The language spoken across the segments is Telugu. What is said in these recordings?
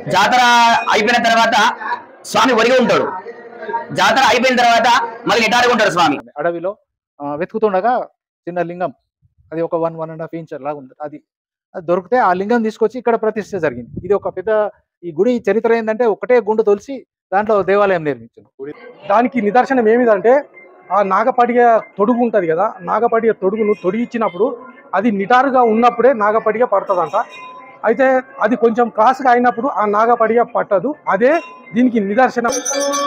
జాతర అయిపోయిన తర్వాత స్వామి ఒరిగి ఉంటాడు జాతర అయిపోయిన తర్వాత మళ్ళీ నిటారుగా ఉంటాడు స్వామి అడవిలో ఆ, వెతుకుతుండగా చిన్న లింగం అది ఒక one one and half inch లాగా ఉంది అది అది దొరికితే ఆ లింగం తీసుకొచ్చి ఇక్కడ ప్రతిష్ఠ జరిగింది ఇది ఒక పెద్ద ఈ గుడి చరిత్ర ఏంటంటే ఒకటే గుండు తొలిసి దాంట్లో దేవాలయం నిర్మించింది దానికి నిదర్శనం ఏమిదంటే ఆ నాగపడిగ తొడుగు ఉంటుంది కదా నాగపడిగ తొడుగును తొడిగిచ్చినప్పుడు అది నిటారుగా ఉన్నప్పుడే నాగపడిగ పడుతుందంట అయితే అది కొంచెం క్రాస్గా అయినప్పుడు ఆ నాగపడిగ పట్టదు అదే దీనికి నిదర్శనం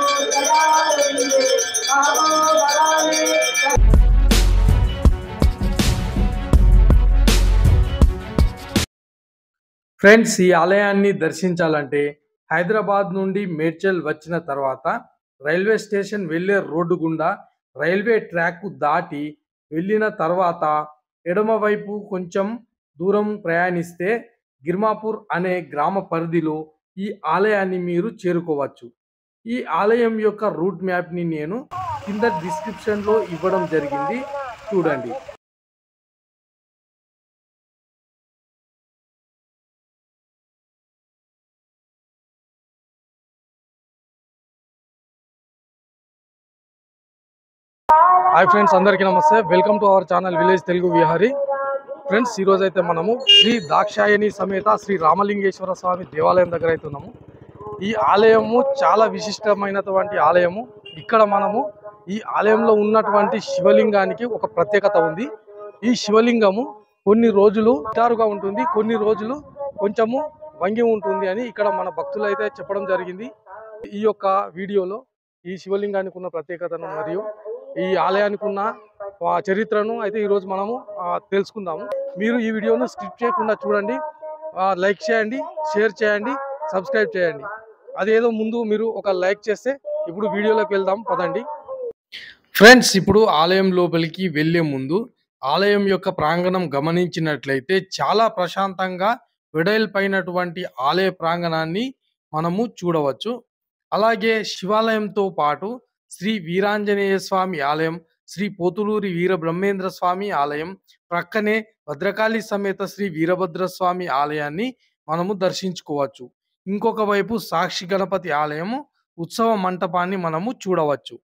ఫ్రెండ్స్ ఈ ఆలయాన్ని దర్శించాలంటే హైదరాబాద్ నుండి మేడ్చల్ వచ్చిన తర్వాత రైల్వే స్టేషన్ వెళ్ళే రోడ్డు గుండా రైల్వే ట్రాక్ దాటి వెళ్ళిన తర్వాత ఎడమవైపు కొంచెం దూరం ప్రయాణిస్తే గిర్మాపూర్ అనే గ్రామ పరిధిలో ఈ ఆలయాన్ని మీరు చేరుకోవచ్చు ఈ ఆలయం యొక్క రూట్ మ్యాప్ని నేను కింద డిస్క్రిప్షన్లో ఇవ్వడం జరిగింది చూడండి హాయ్ ఫ్రెండ్స్ అందరికీ నమస్తే welcome to our channel village Telugu Vihari friends ఈరోజు అయితే మనము శ్రీ దాక్షాయణి సమేత శ్రీ రామలింగేశ్వర స్వామి దేవాలయం దగ్గర అయితే ఉన్నాము ఈ ఆలయము చాలా విశిష్టమైనటువంటి ఆలయము ఇక్కడ మనము ఈ ఆలయంలో ఉన్నటువంటి శివలింగానికి ఒక ప్రత్యేకత ఉంది ఈ శివలింగము కొన్ని రోజులు నిటారుగా ఉంటుంది కొన్ని రోజులు కొంచెము వంగి ఉంటుంది అని ఇక్కడ మన భక్తులు అయితే చెప్పడం జరిగింది ఈ యొక్క వీడియోలో ఈ శివలింగానికి ఉన్న ప్రత్యేకతను మరియు ఈ ఆలయానికి ఉన్న ఆ, చరిత్రను అయితే ఈరోజు మనము ఆ, తెలుసుకుందాము మీరు ఈ వీడియోను స్కిప్ చేయకుండా చూడండి ఆ, లైక్ చేయండి షేర్ చేయండి సబ్స్క్రైబ్ చేయండి అదేదో ముందు మీరు ఒక లైక్ చేస్తే ఇప్పుడు వీడియోలోకి వెళ్దాం పదండి ఫ్రెండ్స్ ఇప్పుడు ఆలయం లోపలికి వెళ్ళే ముందు ఆలయం యొక్క ప్రాంగణం గమనించినట్లయితే చాలా ప్రశాంతంగా వెడల్పైనటువంటి ఆలయ ప్రాంగణాన్ని మనము చూడవచ్చు అలాగే శివాలయంతో పాటు శ్రీ వీరాంజనేయ స్వామి ఆలయం శ్రీ పోతులూరి వీర బ్రహ్మేంద్ర స్వామి ఆలయం ప్రక్కనే భద్రకాళి సమేత శ్రీ వీరభద్ర స్వామి ఆలయాన్ని మనము దర్శించుకోవచ్చు ఇంకొక వైపు సాక్షి గణపతి ఆలయము ఉత్సవ మంటపాన్ని మనము చూడవచ్చు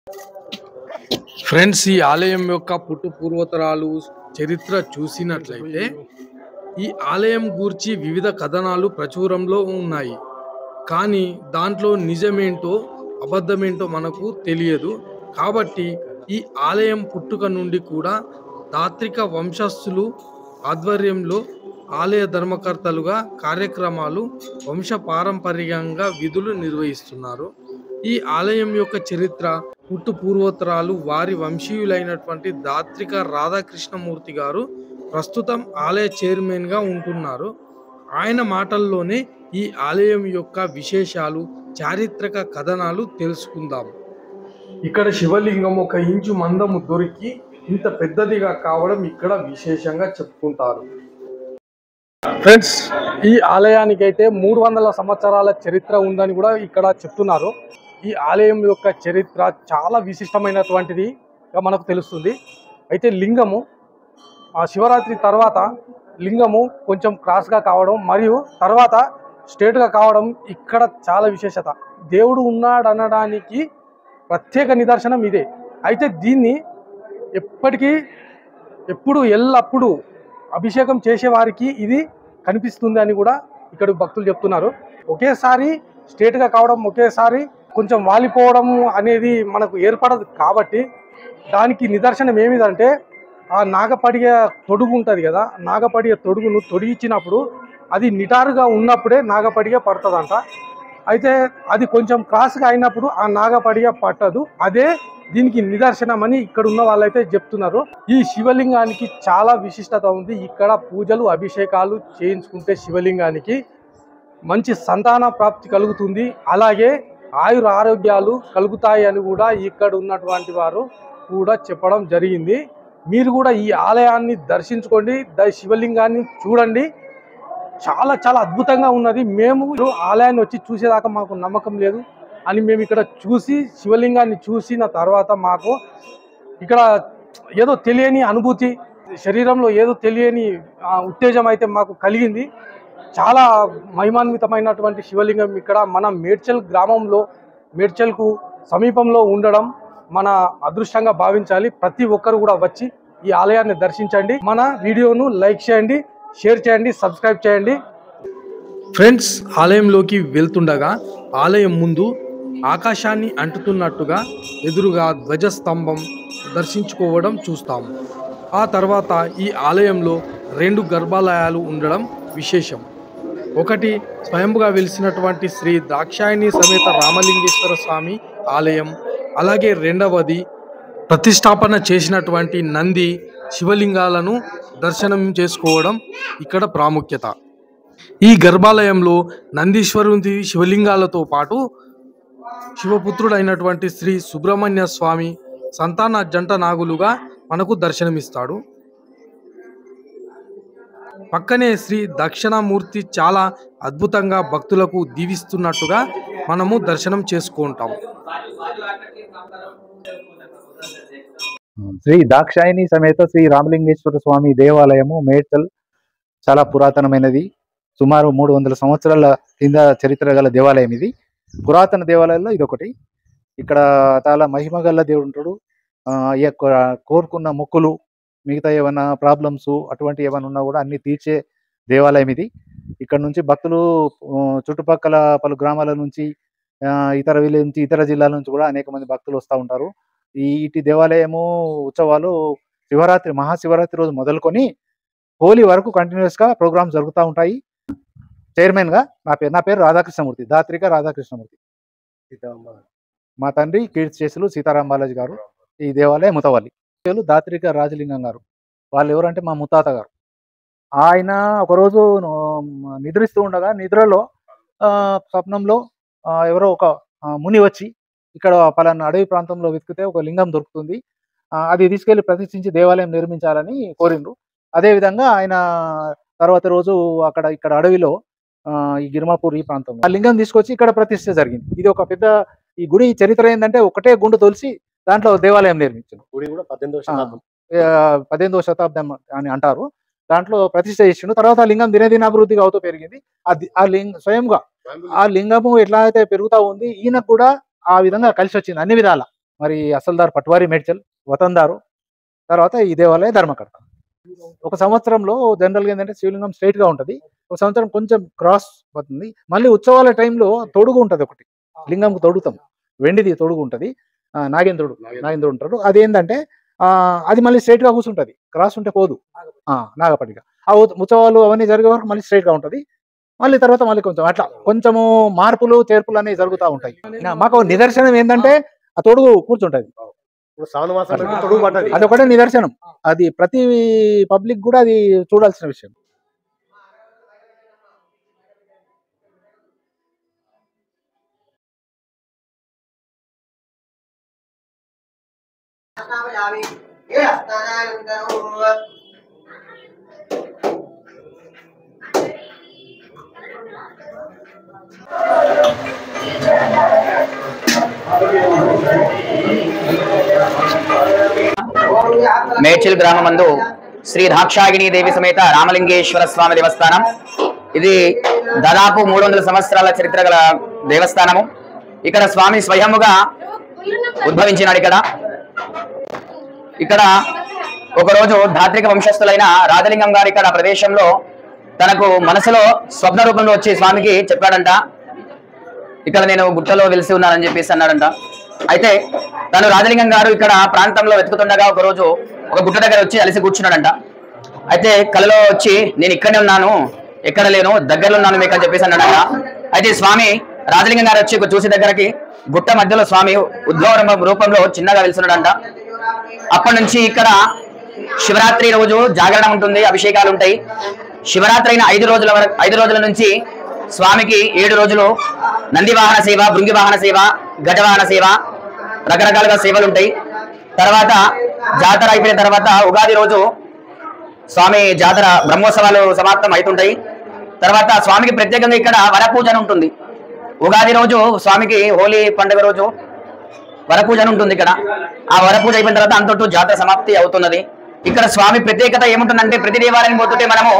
ఫ్రెండ్స్ ఈ ఆలయం యొక్క పుట్టు పూర్వతరాలు చరిత్ర చూసినట్లయితే ఈ ఆలయం గూర్చి వివిధ కథనాలు ప్రచురంలో ఉన్నాయి కానీ దాంట్లో నిజమేంటో అబద్ధమేంటో మనకు తెలియదు కాబట్టి ఈ ఆలయం పుట్టుక నుండి కూడా దాత్రిక వంశస్థులు ఆధ్వర్యంలో ఆలయ ధర్మకర్తలుగా కార్యక్రమాలు వంశ పారంపర్యంగా విధులు నిర్వహిస్తున్నారు ఈ ఆలయం యొక్క చరిత్ర పుట్టు పూర్వోత్తరాలు వారి వంశీయులైనటువంటి దాత్రిక రాధాకృష్ణమూర్తి గారు ప్రస్తుతం ఆలయ చైర్మన్గా ఉంటున్నారు ఆయన మాటల్లోనే ఈ ఆలయం యొక్క విశేషాలు చారిత్రక కథనాలు తెలుసుకుందాం ఇక్కడ శివలింగం ఒక ఇంచు మందము దొరికి ఇంత పెద్దదిగా కావడం ఇక్కడ విశేషంగా చెప్పుకుంటారు ఫ్రెండ్స్ ఈ ఆలయానికి అయితే మూడు వందల సంవత్సరాల చరిత్ర ఉందని కూడా ఇక్కడ చెప్తున్నారు ఈ ఆలయం యొక్క చరిత్ర చాలా విశిష్టమైనటువంటిది మనకు తెలుస్తుంది అయితే లింగము ఆ శివరాత్రి తర్వాత లింగము కొంచెం క్రాస్గా కావడం మరియు తర్వాత స్ట్రేట్గా కావడం ఇక్కడ చాలా విశేషత దేవుడు ఉన్నాడు అనడానికి ప్రత్యేక నిదర్శనం ఇదే అయితే దీన్ని ఎప్పటికీ ఎప్పుడు ఎల్లప్పుడు అభిషేకం చేసేవారికి ఇది కనిపిస్తుంది అని కూడా ఇక్కడ భక్తులు చెప్తున్నారు ఒకేసారి స్ట్రేట్గా కావడం ఒకేసారి కొంచెం వాలిపోవడం అనేది మనకు ఏర్పడదు కాబట్టి దానికి నిదర్శనం ఏమిదంటే ఆ నాగపడిగ తొడుగు ఉంటుంది కదా నాగపడిగ తొడుగును తొడిగిచ్చినప్పుడు అది నిటారుగా ఉన్నప్పుడే నాగపడిగ పడుతుందంట అయితే అది కొంచెం క్రాస్గా అయినప్పుడు ఆ నాగపడిగ పట్టదు అదే దీనికి నిదర్శనం అని ఇక్కడ ఉన్న వాళ్ళైతే చెప్తున్నారు ఈ శివలింగానికి చాలా విశిష్టత ఉంది ఇక్కడ పూజలు అభిషేకాలు చేయించుకుంటే శివలింగానికి మంచి సంతాన ప్రాప్తి కలుగుతుంది అలాగే ఆయుర ఆరోగ్యాలు కలుగుతాయి అని కూడా ఇక్కడ ఉన్నటువంటి వారు కూడా చెప్పడం జరిగింది మీరు కూడా ఈ ఆలయాన్ని దర్శించుకోండి ద శివలింగాన్ని చూడండి చాలా చాలా అద్భుతంగా ఉన్నది మేము ఆలయాన్ని వచ్చి చూసేదాకా మాకు నమ్మకం లేదు అని మేము ఇక్కడ చూసి శివలింగాన్ని చూసిన తర్వాత మాకు ఇక్కడ ఏదో తెలియని అనుభూతి శరీరంలో ఏదో తెలియని ఆ, ఉత్తేజం అయితే మాకు కలిగింది చాలా మహిమాన్వితమైనటువంటి శివలింగం ఇక్కడ మన మేడ్చల్ గ్రామంలో మేడ్చల్కు సమీపంలో ఉండడం మన అదృష్టంగా భావించాలి ప్రతి ఒక్కరు కూడా వచ్చి ఈ ఆలయాన్ని దర్శించండి మన వీడియోను లైక్ చేయండి షేర్ చేయండి సబ్స్క్రైబ్ చేయండి ఫ్రెండ్స్ ఆలయంలోకి వెళ్తుండగా ఆలయం ముందు ఆకాశాన్ని అంటుతున్నట్టుగా ఎదురుగా ధ్వజస్తంభం దర్శించుకోవడం చూస్తాము ఆ తర్వాత ఈ ఆలయంలో రెండు గర్భాలయాలు ఉండడం విశేషం ఒకటి స్వయంగా వెలిసినటువంటి శ్రీ ద్రాక్షాయణి సమేత రామలింగేశ్వర స్వామి ఆలయం అలాగే రెండవది ప్రతిష్టాపన చేసినటువంటి నంది శివలింగాలను దర్శనం చేసుకోవడం ఇక్కడ ప్రాముఖ్యత ఈ గర్భాలయంలో నందీశ్వరుని శివలింగాలతో పాటు శివపుత్రుడైనటువంటి శ్రీ సుబ్రహ్మణ్య స్వామి సంతాన జంట నాగులుగా మనకు దర్శనమిస్తాడు పక్కనే శ్రీ దక్షిణామూర్తి చాలా అద్భుతంగా భక్తులకు దీవిస్తున్నట్టుగా మనము దర్శనం చేసుకుంటాం శ్రీ దాక్షాయిని సమేత శ్రీ రామలింగేశ్వర స్వామి దేవాలయము మేడ్చల్ చాలా పురాతనమైనది సుమారు మూడు వందల సంవత్సరాల కింద చరిత్ర గల దేవాలయం ఇది పురాతన దేవాలయాల్లో ఇది ఒకటి ఇక్కడ చాలా మహిమ గల దేవుడు ఉంటాడు ఆ, ఈ యొక్క కోరుకున్న మొక్కులు మిగతా ఏమైనా ప్రాబ్లమ్స్ అటువంటి ఏమైనా ఉన్నా కూడా అన్ని తీర్చే దేవాలయం ఇది ఇక్కడ నుంచి భక్తులు ఆ, చుట్టుపక్కల పలు గ్రామాల నుంచి ఆ, ఇతర విలేజ్ నుంచి ఇతర జిల్లాల నుంచి కూడా అనేక మంది భక్తులు వస్తూ ఉంటారు ఈ ఇటు దేవాలయము ఉత్సవాలు శివరాత్రి మహాశివరాత్రి రోజు మొదలుకొని హోలీ వరకు కంటిన్యూస్ గా ప్రోగ్రామ్స్ జరుగుతూ ఉంటాయి చైర్మన్ గా నా పేరు నా పేరు రాధాకృష్ణమూర్తి దాత్రిక రాధాకృష్ణమూర్తి మా తండ్రి కీర్తి చేసులు సీతారాం బాలాజీ గారు ఈ దేవాలయం ముతవల్లి పేరు దాత్రిక రాజలింగం గారు వాళ్ళు ఎవరంటే మా ముత్తాత గారు ఆయన ఒకరోజు న- నిద్రిస్తూ ఉండగా నిద్రలో ఆ, స్వప్నంలో ఆ, ఎవరో ఒక ఆ, ముని వచ్చి ఇక్కడ పలానా అడవి ప్రాంతంలో వెతికితే ఒక లింగం దొరుకుతుంది ఆ, అది తీసుకెళ్లి ప్రతిష్ఠించి దేవాలయం నిర్మించాలని కోరిండ్రు అదే విధంగా ఆయన తర్వాత రోజు అక్కడ ఇక్కడ అడవిలో ఆ, ఈ గిరిమాపూర్ ఈ ప్రాంతంలో ఆ లింగం తీసుకొచ్చి ఇక్కడ ప్రతిష్ఠ జరిగింది ఇది ఒక పెద్ద ఈ గుడి చరిత్ర ఏంటంటే ఒకటే గుండు తొలిసి దాంట్లో దేవాలయం నిర్మించారు గుడి కూడా పద్దెనిమిదవ ఆ, శతాబ్దం ఆ, పద్దెనిమిదవ శతాబ్దం అని అంటారు దాంట్లో ప్రతిష్ఠ చేసిండు తర్వాత ఆ లింగం దినదినాభివృద్ధిగా అవుతూ పెరిగింది అది ఆ లింగ స్వయంగా ఆ లింగము ఎట్లా అయితే పెరుగుతా ఉంది ఈయనకు కూడా ఆ విధంగా కలిసి వచ్చింది అన్ని విధాల మరి అసల్దార్ పట్వారి మేడ్చల్ వతందారు తర్వాత ఈ దేవాలయ ధర్మకర్త ఒక సంవత్సరంలో జనరల్ గా ఏంటంటే శివలింగం స్ట్రైట్ గా ఉంటది ఒక సంవత్సరం కొంచెం క్రాస్ అవుతుంది మళ్ళీ ఉత్సవాల టైంలో తొడుగు ఉంటది ఒకటి లింగంకు తొడుగుతాం వెండిది తొడుగు ఉంటది ఆ, నాగేంద్రుడు నాగేంద్రుడు ఉంటాడు అదేంటంటే ఆ అది మళ్ళీ స్ట్రైట్ గా కూర్చుంటది క్రాస్ ఉంటే పోదు ఆ నాగపడిగా ఆ ఉత్- ఉత్సవాలు అవన్నీ జరిగే వరకు మళ్ళీ స్ట్రైట్ గా ఉంటది మళ్ళీ తర్వాత మళ్ళీ కొంచెం అట్లా కొంచెము మార్పులు చేర్పులు అనేవి జరుగుతూ ఉంటాయి నా- మాకు ఒక నిదర్శనం ఏంటంటే ఆ తొడుగు కూర్చుంటది ఇప్పుడు శ్రావణ మాసం తొడుగు పడ్డది అది ఒకటే నిదర్శనం అది ప్రతి పబ్లిక్ కూడా అది చూడాల్సిన విషయం మేడ్చల్ గ్రామమందు శ్రీ దాక్షాగిణి దేవి సమేత రామలింగేశ్వర స్వామి దేవస్థానం ఇది దాదాపు మూడు వందల సంవత్సరాల చరిత్ర గల దేవస్థానము ఇక్కడ స్వామి స్వయముగా ఉద్భవించినాడు ఇక్కడ ఇక్కడ ఒకరోజు ధాత్రిక వంశస్థులైన రాజలింగం గారు ఇక్కడ ప్రదేశంలో తనకు మనసులో స్వప్న రూపంలో వచ్చి స్వామికి చెప్పాడంట ఇక్కడ నేను గుట్టలో వెలిసి ఉన్నానని చెప్పేసి అన్నాడంట అయితే తను రాజలింగం గారు ఇక్కడ ప్రాంతంలో వెతుకుతుండగా ఒక రోజు ఒక గుట్ట దగ్గర వచ్చి అలిసి కూర్చున్నాడంట అయితే కలలో వచ్చి నేను ఇక్కడే ఉన్నాను ఎక్కడ లేను దగ్గరలో ఉన్నాను మీకు అని చెప్పేసి అన్నాడంట అయితే స్వామి రాజలింగం గారు వచ్చి ఒక చూసి దగ్గరకి గుట్ట మధ్యలో స్వామి ఉద్భవ రూపంలో చిన్నగా వెలిసినాడంట అప్పటి నుంచి ఇక్కడ శివరాత్రి రోజు జాగరణ ఉంటుంది అభిషేకాలు ఉంటాయి శివరాత్రి అయిన ఐదు రోజుల వరకు ఐదు రోజుల నుంచి స్వామికి ఏడు రోజులు నంది వాహన సేవ భృంగి వాహన సేవ గజవాహన సేవ రకరకాలుగా సేవలు ఉంటాయి తర్వాత జాతర అయిపోయిన తర్వాత ఉగాది రోజు స్వామి జాతర బ్రహ్మోత్సవాలు సమాప్తం అవుతుంటాయి తర్వాత స్వామికి ప్రత్యేకంగా ఇక్కడ వరపూజన ఉంటుంది ఉగాది రోజు స్వామికి హోలీ పండుగ రోజు వరపూజ అని ఉంటుంది ఇక్కడ ఆ వరపూజ అయిపోయిన తర్వాత అంతటూ జాతర సమాప్తి అవుతున్నది ఇక్కడ స్వామి ప్రత్యేకత ఏముంటుందంటే ప్రతి దేవాలయం పోతుంటే మనము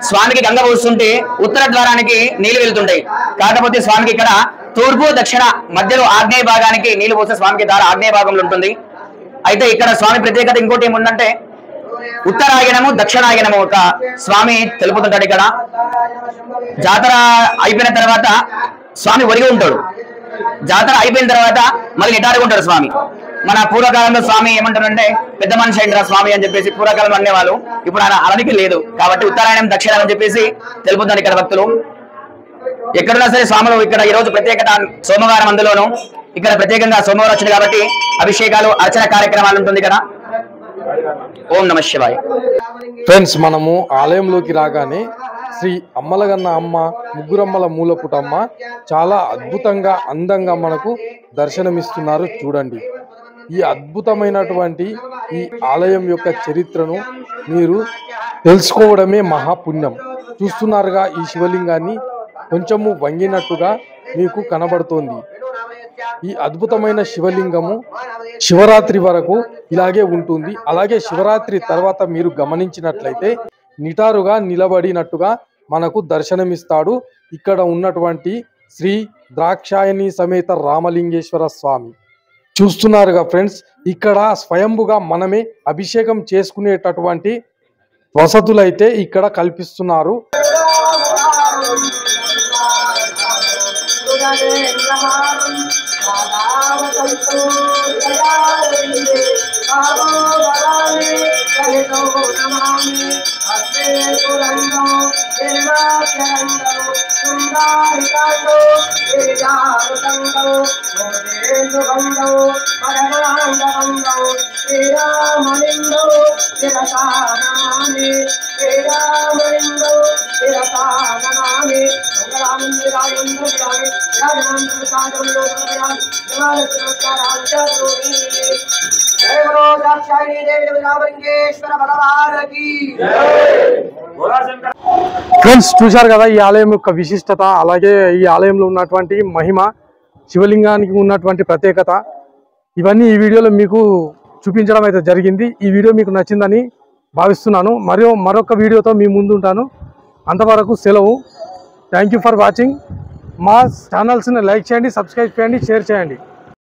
స్వామికి గంగ పోస్తుంటే ఉత్తర ద్వారానికి నీళ్లు వెళ్తుంటాయి కాకపోతే స్వామికి ఇక్కడ తూర్పు దక్షిణ మధ్యలో ఆగ్నేయ భాగానికి నీళ్లు పోస్తే స్వామికి దారి ఆగ్నేయ భాగంలో ఉంటుంది అయితే ఇక్కడ స్వామి ప్రత్యేకత ఇంకోటి ఏముందంటే ఉత్తరాయణము దక్షిణాయనము ఒక స్వామి తెలుపుతుంటాడు ఇక్కడ జాతర అయిపోయిన తర్వాత స్వామి ఒరిగి ఉంటాడు జాతర అయిపోయిన తర్వాత మళ్ళీ నిటారుగా ఉంటాడు స్వామి మన పూర్వకాలంలో స్వామి ఏమంటారంటే పెద్ద మనిషి అయిందిరా స్వామి అని చెప్పేసి పూర్వకాలం అనేవాళ్ళు ఇప్పుడు ఆయన అలానికి లేదు కాబట్టి ఉత్తరాయణం దక్షిణం అని చెప్పేసి తెలుపుతారు ఇక్కడ భక్తులు ఎక్కడున్నా సరే స్వాములు ఇక్కడ ఈ రోజు ప్రత్యేకత సోమవారం అందులోను ఇక్కడ ప్రత్యేకంగా సోమవారం వచ్చింది కాబట్టి అభిషేకాలు అర్చన కార్యక్రమాలు ఉంటుంది కదా ఓం నమ శివాయ ఫ్రెండ్స్ మనము ఆలయంలోకి రాగానే శ్రీ అమ్మలగన్న అమ్మ ముగ్గురమ్మల మూలపుటమ్మ చాలా అద్భుతంగా అందంగా మనకు దర్శనమిస్తున్నారు చూడండి ఈ అద్భుతమైనటువంటి ఈ ఆలయం యొక్క చరిత్రను మీరు తెలుసుకోవడమే మహాపుణ్యం చూస్తున్నారుగా ఈ శివలింగాన్ని కొంచెము వంగినట్టుగా మీకు కనబడుతోంది ఈ అద్భుతమైన శివలింగము శివరాత్రి వరకు ఇలాగే ఉంటుంది అలాగే శివరాత్రి తర్వాత మీరు గమనించినట్లయితే నిటారుగా నిలబడినట్టుగా మనకు దర్శనమిస్తాడు ఇక్కడ ఉన్నటువంటి శ్రీ ద్రాక్షాయణి సమేత రామలింగేశ్వర స్వామి చూస్తున్నారుగా ఫ్రెండ్స్ ఇక్కడ స్వయంభుగా మనమే అభిషేకం చేసుకునేటటువంటి వసతులైతే ఇక్కడ కల్పిస్తున్నారు శ్రీరామలింగో శిరసానామి శ్రీరామలింగో శిరసానామి మంగళానందరాయంద్ర విరామి రాజనాంద్ర సాధంలో జయ బలో దాక్షాయణి దేవి రామలింగేశ్వర భగవానకి ఫ్రెండ్స్ చూశారు కదా ఈ ఆలయం యొక్క విశిష్టత అలాగే ఈ ఆలయంలో ఉన్నటువంటి మహిమ శివలింగానికి ఉన్నటువంటి ప్రత్యేకత ఇవన్నీ ఈ వీడియోలో మీకు చూపించడం అయితే జరిగింది ఈ వీడియో మీకు నచ్చిందని భావిస్తున్నాను మరియు మరొక వీడియోతో మీ ముందు ఉంటాను అంతవరకు సెలవు థ్యాంక్ ఫర్ వాచింగ్ మా ఛానల్స్ని లైక్ చేయండి సబ్స్క్రైబ్ చేయండి షేర్ చేయండి